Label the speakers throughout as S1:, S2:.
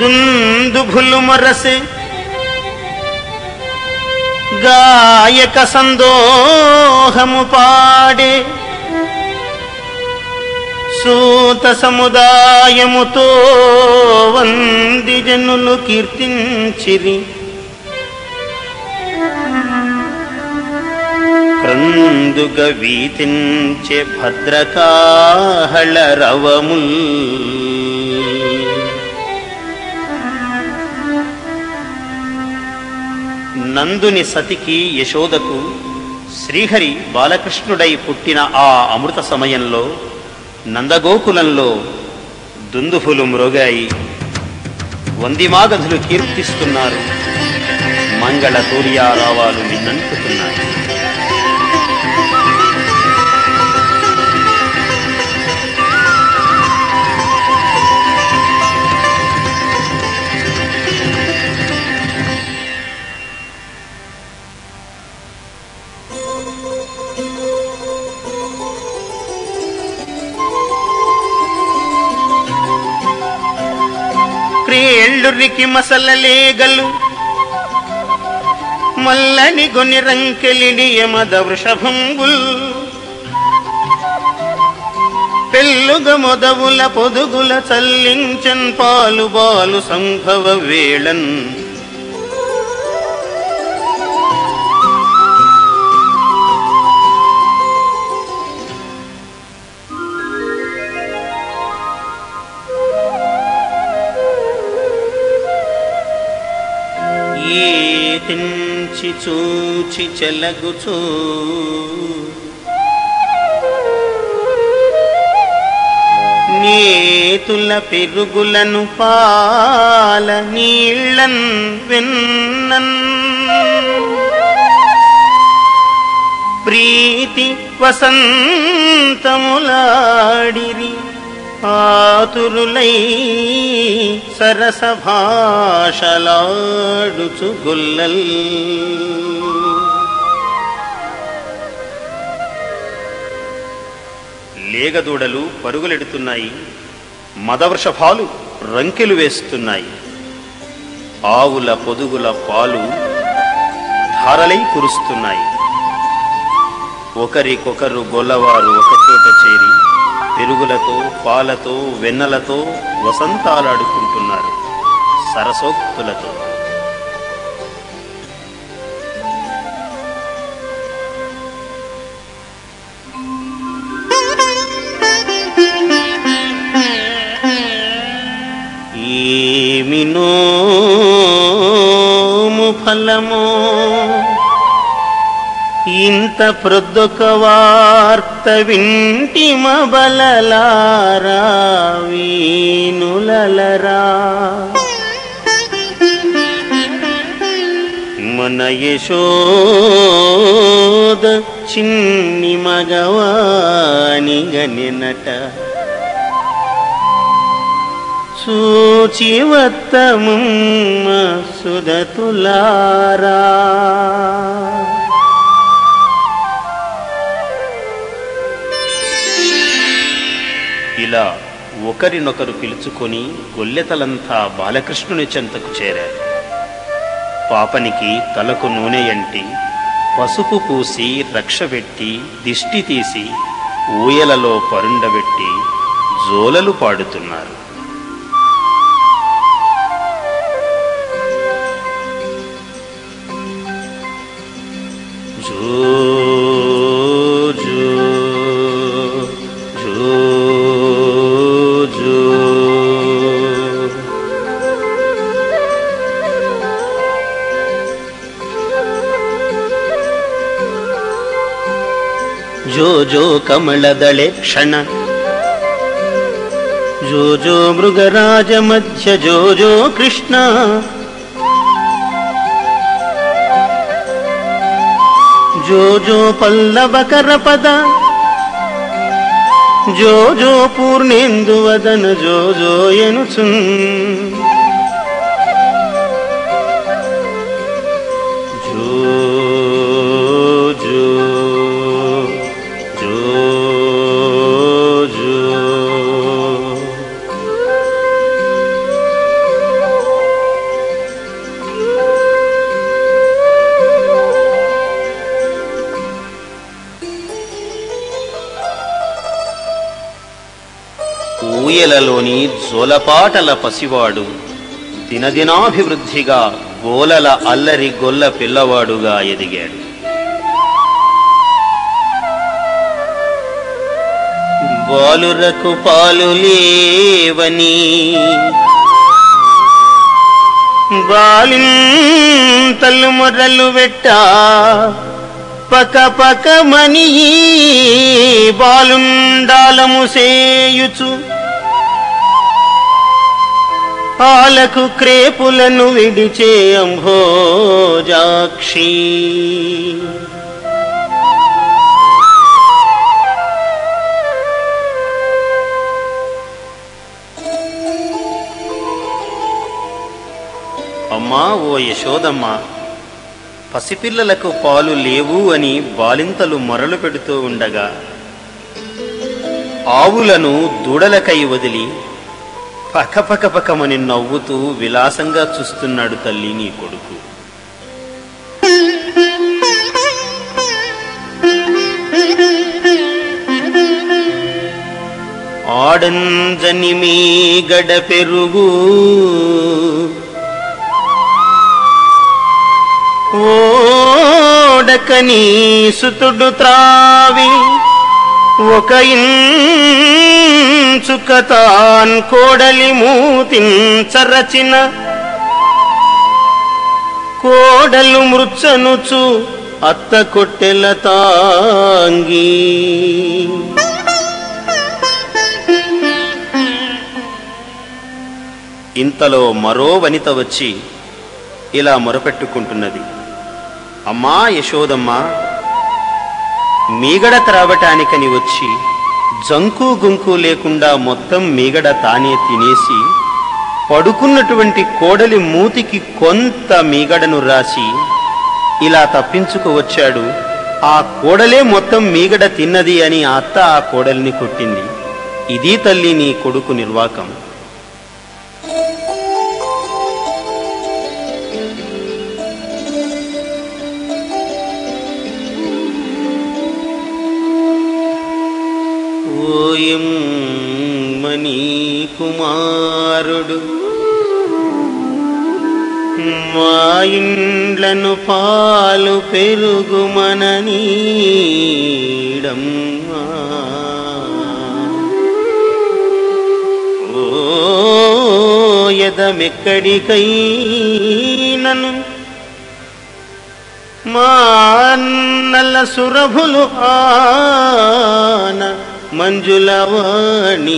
S1: దుందుభులు మొరసే గాయక సందోహము పాడే సూత సముదాయముతో వంది జనులు కీర్తించిరి క్రందుగ వీతించే భద్రకాహళ రవముల్ నందుని సతికి యశోదకు శ్రీహరి బాలకృష్ణుడై పుట్టిన ఆ అమృత సమయంలో నందగోకులంలో దుందుఫులు మ్రోగాయి వందిమాగధులు కీర్తిస్తున్నారు మంగళ తూర్యారావాలు నిన్నంటుతున్నాయి క్రేళ్ళురికి మసలలేగలు మల్లని గొని రంకెలిడి యమద వృషభంబుల్ పెళ్ళుగ మొదవుల పొదుగుల చల్లించన్ పాలు బాలు సంభవ వేళన్ ఏ తెంచి చూచి చెలగుచూ నేతుల పెరుగులను పాల నీళ్ళన్ వెన్నన్ ప్రీతి వసంతములాడిరి ఆతురులై సరస భాషలాడుచు గుల్లల్ లేగదూడలు పరుగులెడుతున్నాయి మదవృషభాలు రంకెలు వేస్తున్నాయి ఆవుల పొదుగుల పాలు ధారలై కురుస్తున్నాయి ఒకరికొకరు గొల్లవారు ఒకచోట చేరి పెరుగులతో పాలతో వెన్నలతో వసంతాలాడుకుంటున్నారు సరసోక్తులతో ఏమినోము ఫలమో ఇంత ప్రొద్దొక వార్త వింటి మబలలారా వీనులలరా మన యశోద చిన్ని మగవాని గనినట సూచివత్తముమ్మ సుదతులారా ఇలా ఒకరినొకరు పిలుచుకొని గొల్లెతలంతా బాలకృష్ణుని చెంతకు చేరారు పాపనికి తలకు నూనె అంటి పసుపు పూసి రక్షబెట్టి దిష్టి తీసి ఊయలలో పరుండబెట్టి జోలలు పాడుతున్నారు జో జో జో జో ಜೋ ಜೋ ಕಮಲದಳೆ ಕ್ಷಣ ಜೋ ಜೋ ಮೃಗರಾಜ ಮಧ್ಯ ಜೋ ಜೋ ಕೃಷ್ಣ ಜೋ ಜೋ ಪಲ್ಲವ ಕರಪದ ಜೋ ಜೋ ಪೂರ್ಣೇಂದು ವದನ ಜೋ ಜೋ ಎನುಸುನ್ ಜೋ ಜೋ ಜೋ ಜೋ ఊయలలోని జోలపాటల పసివాడు దినదినాభివృద్ధిగా గోలల అల్లరి గొల్ల పిల్లవాడుగా ఎదిగాడు బాలురకు పాలు లేవని బాలింతలు మొదలు పెట్టా పక పక మని బాలుండాలము సేయుచు పాలకు క్రేపులను విడిచే అంభోజాక్షి అమ్మా ఓ యశోదమ్మ పసిపిల్లలకు పాలు లేవు అని బాలింతలు మొరలు పెడుతూ ఉండగా ఆవులను దూడలకై వదిలి పకపకపకమని నవ్వుతూ విలాసంగా చూస్తున్నాడు తల్లి నీ కొడుకు ఆడంజని మీ గడ పెరుగు ఓడకని సుతుడు త్రావి ఒక ఇంచుకతాన్ కోడలి మూతించరచిన కోడలు మృచ్చనుచు అత్త కొట్టెల తాంగి ఇంతలో మరో వనిత వచ్చి ఇలా మొరపెట్టుకుంటున్నది అమ్మా యశోదమ్మ మీగడ త్రావటానికని వచ్చి జంకు గుంకు లేకుండా మొత్తం మీగడ తానే తినేసి పడుకున్నటువంటి కోడలి మూతికి కొంత మీగడను రాసి ఇలా తప్పించుకు వచ్చాడు ఆ కోడలే మొత్తం మీగడ తిన్నది అని ఆ అత్త ఆ కోడలిని కొట్టింది ఇది తల్లి నీ కొడుకు నిర్వాకం ఓయం మణి కుమారుడు మా ఇండ్లను పాలు పెరుగుమననీడమ్మా ఓ ఎదమెక్కడికైనను మా నల్ల సురభులు ఆన మంజులవాణి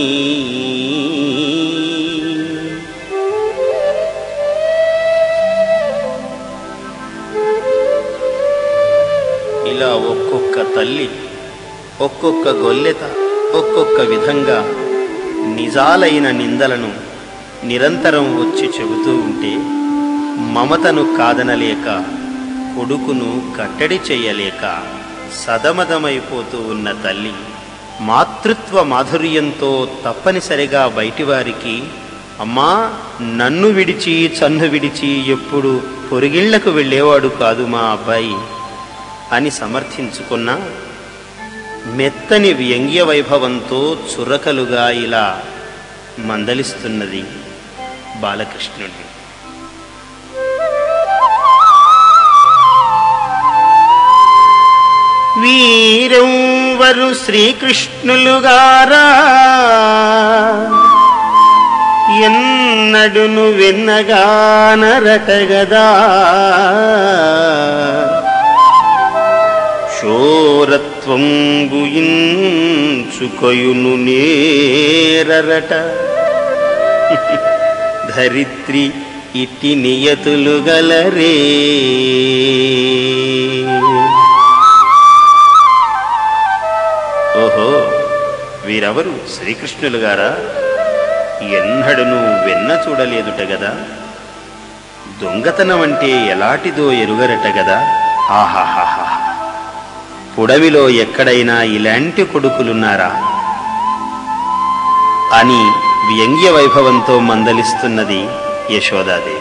S1: ఇలా ఒక్కొక్క తల్లి ఒక్కొక్క గొల్లెత ఒక్కొక్క విధంగా నిజాలైన నిందలను నిరంతరం వచ్చి చెబుతూ ఉంటే మమతను కాదనలేక కొడుకును కట్టడి చెయ్యలేక సదమదమైపోతూ ఉన్న తల్లి మాతృత్వ మాధుర్యంతో తప్పనిసరిగా బయటివారికి అమ్మా నన్ను విడిచి చన్ను విడిచి ఎప్పుడు పొరిగిళ్లకు వెళ్ళేవాడు కాదు మా అబ్బాయి అని సమర్థించుకున్నా మెత్తని వ్యంగ్య వైభవంతో చురకలుగా ఇలా మందలిస్తున్నది బాలకృష్ణుడిని వీరెవ్వరు శ్రీకృష్ణులుగారా ఎన్నడును విన్నగానరటగదా శోరత్వంబుయించుకొయును నేరరట ధరిత్రి ఇట్టి నియతులు గలరే ఓహో వీరెవరు శ్రీకృష్ణులు గారా ఎన్నడను వెన్న చూడలేదుట గదా దొంగతనం అంటే ఎలాంటిదో ఎరుగరట గదా ఆహాహాహా పుడవిలో ఎక్కడైనా ఇలాంటి కొడుకులున్నారా అని వ్యంగ్య వైభవంతో మందలిస్తున్నది యశోదాదేవి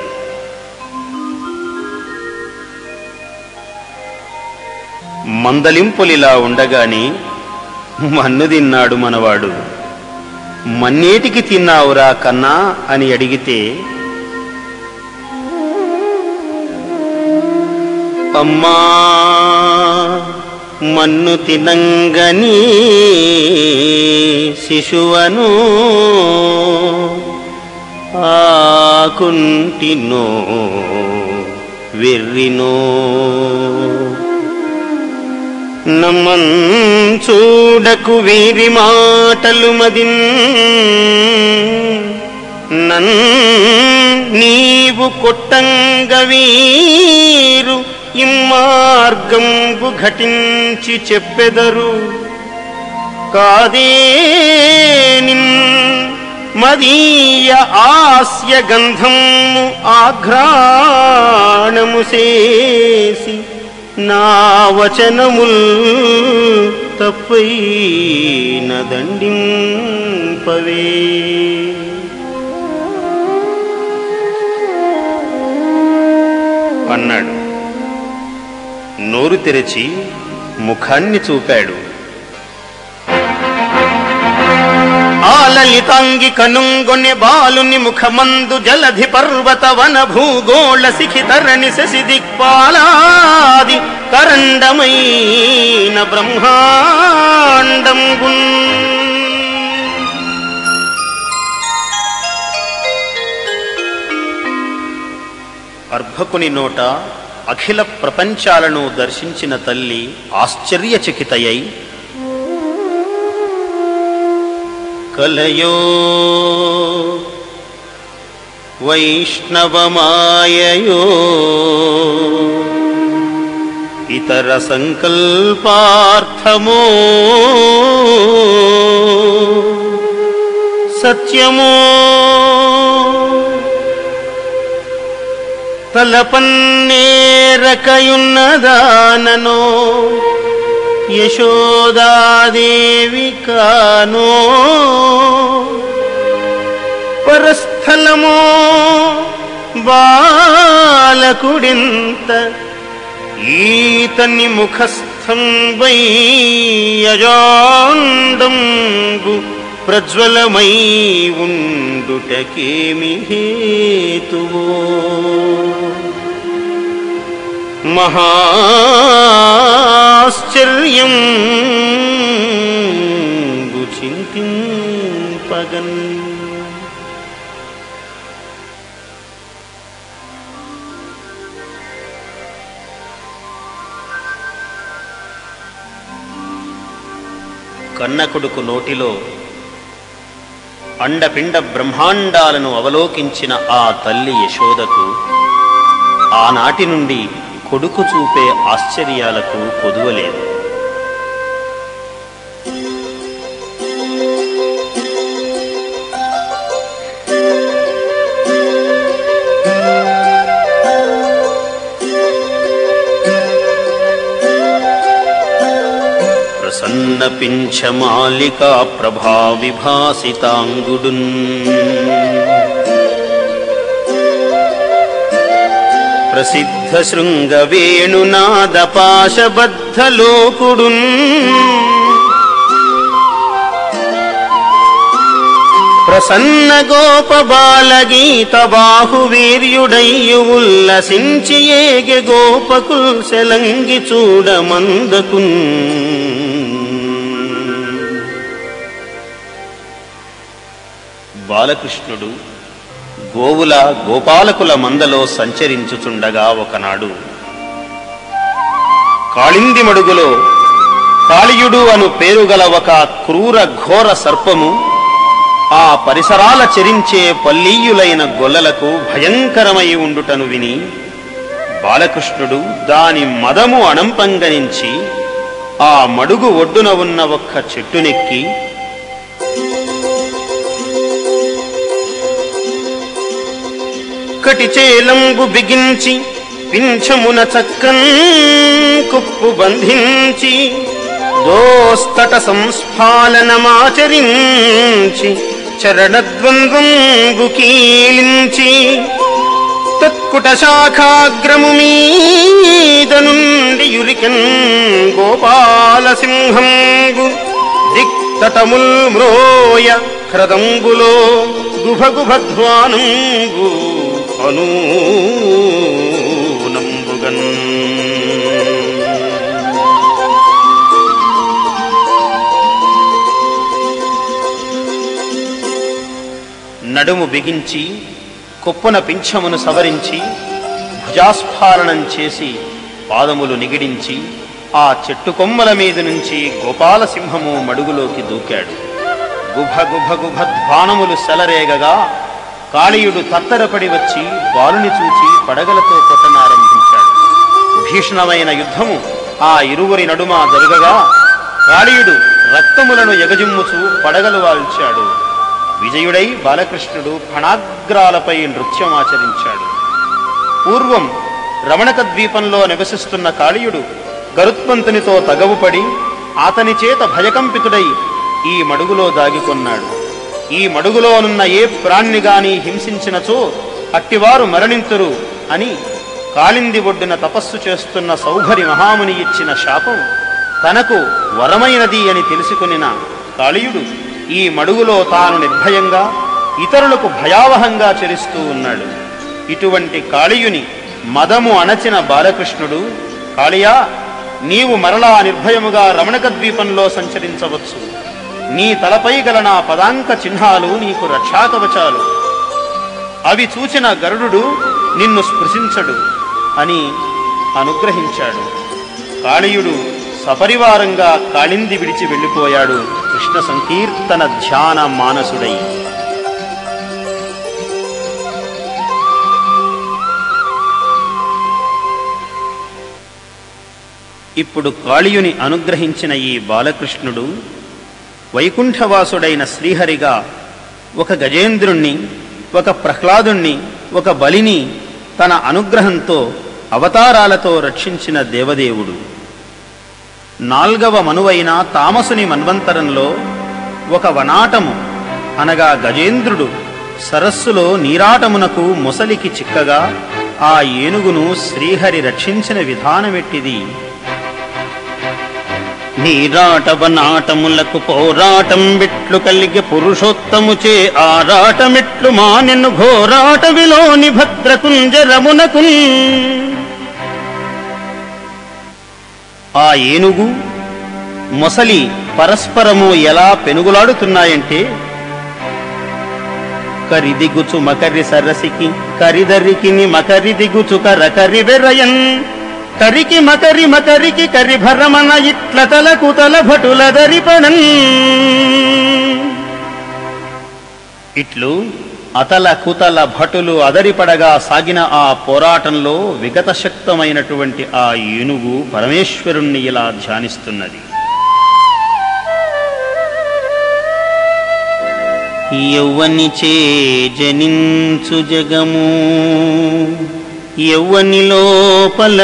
S1: మందలింపులిలా ఉండగానే మన్ను తిన్నాడు మనవాడు మన్నేటికి తిన్నావురా కన్నా అని అడిగితే అమ్మా మన్ను తినంగని శిశువను ఆకుంటినో వెర్రినో నమ్మన్ చూడకు వీరి మాటలు మదిన్ నన్ నీవు కొట్టంగ వీరు ఇమ్మార్గంబు ఘటించి చెప్పెదరు కాదే నిన్ మదీయ ఆస్య గంధము ఆఘ్రాణము చేసి నా వచనముల్ తప్పైన దండింపవే అన్నాడు నోరు తెరచి ముఖాన్ని చూపాడు ఆ లలితాంగి కనుంగొనె బాలుని ముఖమందు జలధి పర్వత వన భూగోళ శిఖితరణి శశి దిక్పాలాది కరండమైన బ్రహ్మాండం అర్భకుని నోట అఖిల ప్రపంచాలను దర్శించిన తల్లి ఆశ్చర్యచకితయై కలయో వైష్ణవమాయయో ఇతర సంకల్పార్థమో సత్యమో తలపన్నేరకయున్నదాననో యశోదాదేవి కానో పరస్థలమో బాలకుడింత ఈతని ముఖస్థం వై యజాండంబు ప్రజ్వలమై ఉండుటకేమి హేతువో మహాశ్చర్యం చింతింపగన్ కన్న కొడుకు నోటిలో అండపిండ బ్రహ్మాండాలను అవలోకించిన ఆ తల్లి యశోదకు ఆనాటి నుండి కొడుకు చూపే ఆశ్చర్యాలకు కొదువలేదు ప్రసన్న పింఛమాలికా ప్రభా విభాసితాంగుడున్ ప్రసిద్ధ శృంగ వేణునాద పాశబద్ధలోకుడున్ ప్రసన్న గోప బాలగీత బాహు వీర్యుడయ్యు ఉల్లసించి ఏగె గోపకుల్ సెలంగి చూడమందకున్ బాలకృష్ణుడు గోవుల గోపాలకుల మందలో సంచరించుచుండగా ఒకనాడు కాళింది మడుగులో కాళియుడు అను పేరుగల ఒక క్రూర ఘోర సర్పము ఆ పరిసరాల చెరించే పల్లీయులైన గొల్లలకు భయంకరమై ఉండుటను విని బాలకృష్ణుడు దాని మదము అణంపంగనించి ఆ మడుగు ఒడ్డున ఉన్న ఒక్క చెట్టునెక్కి కటిచేలంబు బిగించి పింఛమున చక్కన్ కుప్పు బంధించి దోస్తట సంస్ఫాలనమాచరించి చరణద్వంద్వంబు కీలించి తత్కుట శాఖాగ్రము మీద నుండి యురికన్ గోపాల సింహంబు దిక్తటముల్ మ్రోయ క్రదంబులో గుభగుభధ్వానంబు అనూనంబుగన్ నడుము బిగించి కొప్పున పింఛమును సవరించి భుజాస్ఫాలనం చేసి పాదములు నిగిడించి ఆ చెట్టు కొమ్మల మీద నుంచి గోపాలసింహము మడుగులోకి దూకాడు గుభ గుభ గుభ ధ్వానములు సెలరేగగా కాళీయుడు తత్తరపడి వచ్చి బాలుని చూచి పడగలతో కొట్టనారంభించాడు భీషణమైన యుద్ధము ఆ ఇరువురి నడుమ జరుగగా కాళీయుడు రక్తములను ఎగజిమ్ముచు పడగలు వాల్చాడు విజయుడై బాలకృష్ణుడు ఫణాగ్రాలపై నృత్యమాచరించాడు పూర్వం రమణక ద్వీపంలో నివసిస్తున్న కాళీయుడు గరుత్మంతునితో తగవుపడి అతని చేత భయకంపితుడై ఈ మడుగులో దాగికొన్నాడు ఈ మడుగులోనున్న ఏ ప్రాణ్ణి గాని హింసించినచో అట్టివారు మరణింతురు అని కాళింది ఒడ్డున తపస్సు చేస్తున్న సౌభరి మహాముని ఇచ్చిన శాపం తనకు వరమైనది అని తెలుసుకునిన కాళీయుడు ఈ మడుగులో తాను నిర్భయంగా ఇతరులకు భయావహంగా చరిస్తూ ఉన్నాడు ఇటువంటి కాళీయుని మదము అణచిన బాలకృష్ణుడు కాళియా నీవు మరలా నిర్భయముగా రమణక ద్వీపంలో సంచరించవచ్చు నీ తలపై గల నా పదాంక చిహ్నాలు నీకు రక్షాకవచాలు అవి చూచిన గరుడు నిన్ను స్పృశించడు అని అనుగ్రహించాడు కాళీయుడు సపరివారంగా కాళింది విడిచి వెళ్ళిపోయాడు కృష్ణ సంకీర్తన ధ్యాన మానసుడై ఇప్పుడు కాళీయుని అనుగ్రహించిన ఈ బాలకృష్ణుడు వైకుంఠవాసుడైన శ్రీహరిగా ఒక గజేంద్రుణ్ణి ఒక ప్రహ్లాదుణ్ణి ఒక బలిని తన అనుగ్రహంతో అవతారాలతో రక్షించిన దేవదేవుడు నాల్గవ మనువైన తామసుని మన్వంతరంలో ఒక వనాటము అనగా గజేంద్రుడు సరస్సులో నీరాటమునకు మొసలికి చిక్కగా ఆ ఏనుగును శ్రీహరి రక్షించిన విధానమెట్టిది నీరాటవనాటములకు పోరాటం విట్లు కలిగి పురుషోత్తముచే ఆరాటమిట్లు మానెను ఘోరాటవిలోని భద్రకుంజరమునకు ఆ ఏనుగు మొసలి పరస్పరము ఎలా పెనుగులాడుతున్నాయంటే కరిదిగుచు మకరి సరసికి కరిదరికిని మకరి దిగుచు కరకరి వెరయన్ కరికి మకరి మకరికి కరి భరమన ఇట్ల తలకు తల భటుల దరిపడన్ ఇట్లు అతల కుతల భటులు అదరిపడగా సాగిన ఆ పోరాటంలో విగతశక్తమైనటువంటి ఆ ఏనుగు పరమేశ్వరుణ్ణి ఇలా ధ్యానిస్తున్నది యౌవని చే జనించు జగము యౌవని లోపల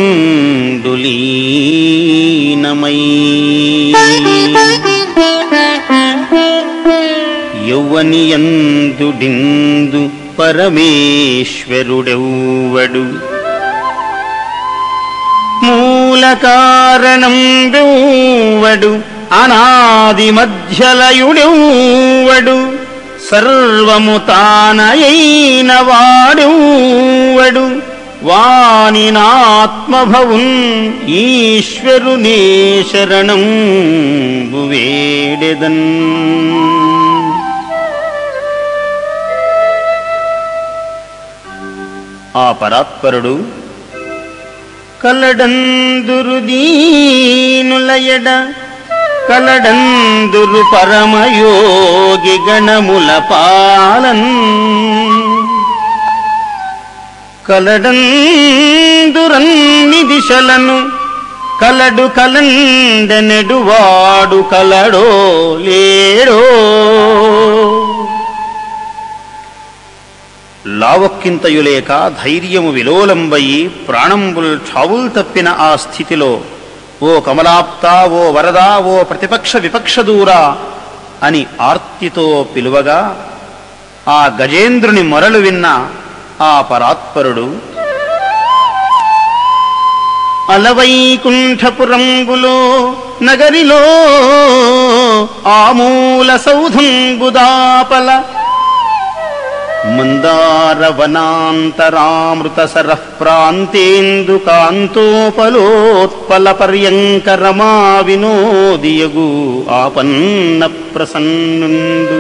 S1: నుండులీనమై యౌవని యందుడిందు పరమేశ్వరుడెవ్వడు మూల కారణం వెవ్వడు అనాది మధ్యలయుడెవ్వడు సర్వము తానయైన వాడెవ్వడు వాని నాత్మభవున్ ఈశ్వరునే శరణం వేడెదన్ ఆ పరాత్పరుడు కలడందురు దీనులయడ కలడందురు పరమయోగి గణముల పాలన్ కలడందురన్ని దిశలను కలడు కలండనెడు వాడు కలడో లేడో లావక్కింతయులేక ధైర్యము విలోలంబయి ప్రాణంబుల్ ఛావుల్ తప్పిన ఆ స్థితిలో ఓ కమలాప్త ఓ వరదా ఓ ప్రతిపక్ష విపక్ష దూరా అని ఆర్తితో పిలువగా ఆ గజేంద్రుని మొరలు విన్న ఆ పరాత్పరుడు అలవైకుంఠపురంబులో నగరిలో ఆ ఆమూల సౌధంబుదాపల మందారవనాంతరామృత సరః ప్రాంతేందు కాంతోపలోత్పల పర్యంకరమా వినోదియగు ఆపన్న ప్రసన్నుండు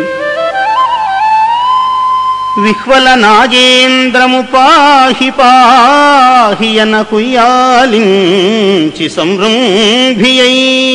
S1: విహ్వల నాగేంద్రము పాహి పాహియన కుయ్యాలించి సంరంభియై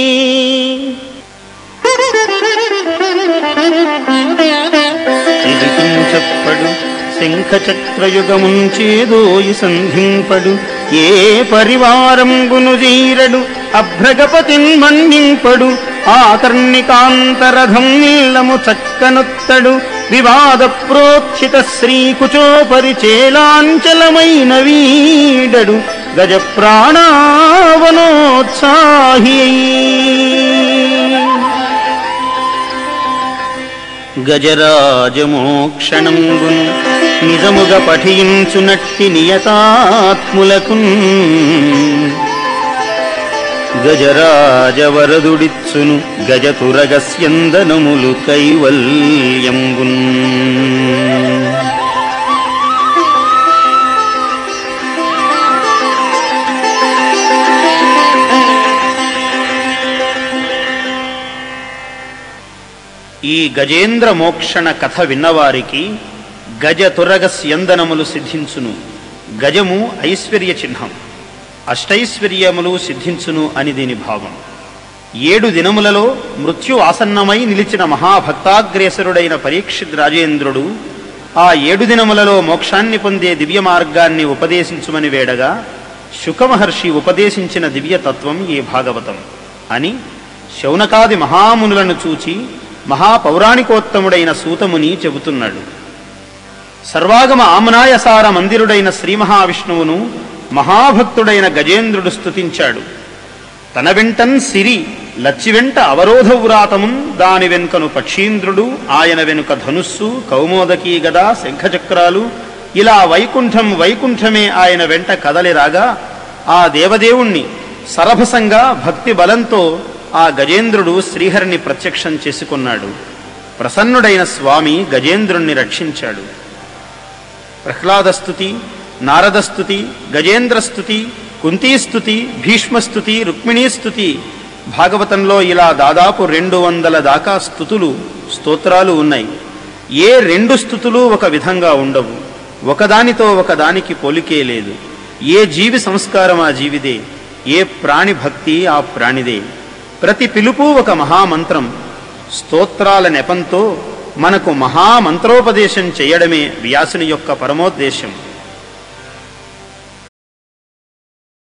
S1: చిరుకుం చెప్పడు శంఖ చక్రయుగముంచేదోయి సంధింపడు ఏ పరివారంబును జీరడు అభ్రగపతిన్ మన్నింపడు ఆకర్ణికాంతరథం నీలము చక్కనొత్తడు వివాద ప్రోక్షిత శ్రీకుచోపరి చేలాంచలమైన వీడడు గజ ప్రాణావనోత్సాహి గజరాజమోక్షణంబున్ నిజముగ పఠించునట్టి నియతాత్ములకు గజరాజవరదుడిచ్చును గజతురగస్యందనములు కైవల్యంబున్ ఈ గజేంద్ర మోక్షణ కథ విన్నవారికి గజ తురగ స్యందనములు సిద్ధించును గజము ఐశ్వర్య చిహ్నం అష్టైశ్వర్యములు సిద్ధించును అని దీని భావం ఏడు దినములలో మృత్యు ఆసన్నమై నిలిచిన మహాభక్తాగ్రేసరుడైన పరీక్షిత్ రాజేంద్రుడు ఆ ఏడు దినములలో మోక్షాన్ని పొందే దివ్య మార్గాన్ని ఉపదేశించుమని వేడగా శుకమహర్షి ఉపదేశించిన దివ్యతత్వం ఈ భాగవతం అని శౌనకాది మహామునులను చూచి మహాపౌరాణికోత్తముడైన సూతముని చెబుతున్నాడు సర్వాగమ ఆమనాయసార మందిరుడైన శ్రీ మహావిష్ణువును మహాభక్తుడైన గజేంద్రుడు స్తుతించాడు తన వెంటన్ సిరి లచ్చి వెంట అవరోధవ్రాతమున్ దాని వెనుకను పక్షీంద్రుడు ఆయన వెనుక ధనుస్సు కౌమోదకీ గద శంఖచక్రాలు ఇలా వైకుంఠం వైకుంఠమే ఆయన వెంట కదలిరాగా ఆ దేవదేవుణ్ణి సరభసంగా భక్తి బలంతో ఆ గజేంద్రుడు శ్రీహరిని ప్రత్యక్షం చేసుకున్నాడు ప్రసన్నుడైన స్వామి గజేంద్రుణ్ణి రక్షించాడు ప్రహ్లాదస్తుతి నారదస్తుతి గజేంద్రస్తుతి కుంతీస్తుతి భీష్మస్తుతి రుక్మిణీస్తుతి భాగవతంలో ఇలా దాదాపు రెండు వందల దాకా స్థుతులు స్తోత్రాలు ఉన్నాయి ఏ రెండు స్థుతులు ఒక విధంగా ఉండవు ఒకదానితో ఒకదానికి పోలికే లేదు ఏ జీవి సంస్కారం ఆ జీవిదే ఏ ప్రాణి భక్తి ఆ ప్రాణిదే ప్రతి పిలుపు ఒక మహామంత్రం స్తోత్రాల నెపంతో మనకు మహామంత్రోపదేశం చేయడమే వ్యాసుని యొక్క పరమోద్దేశం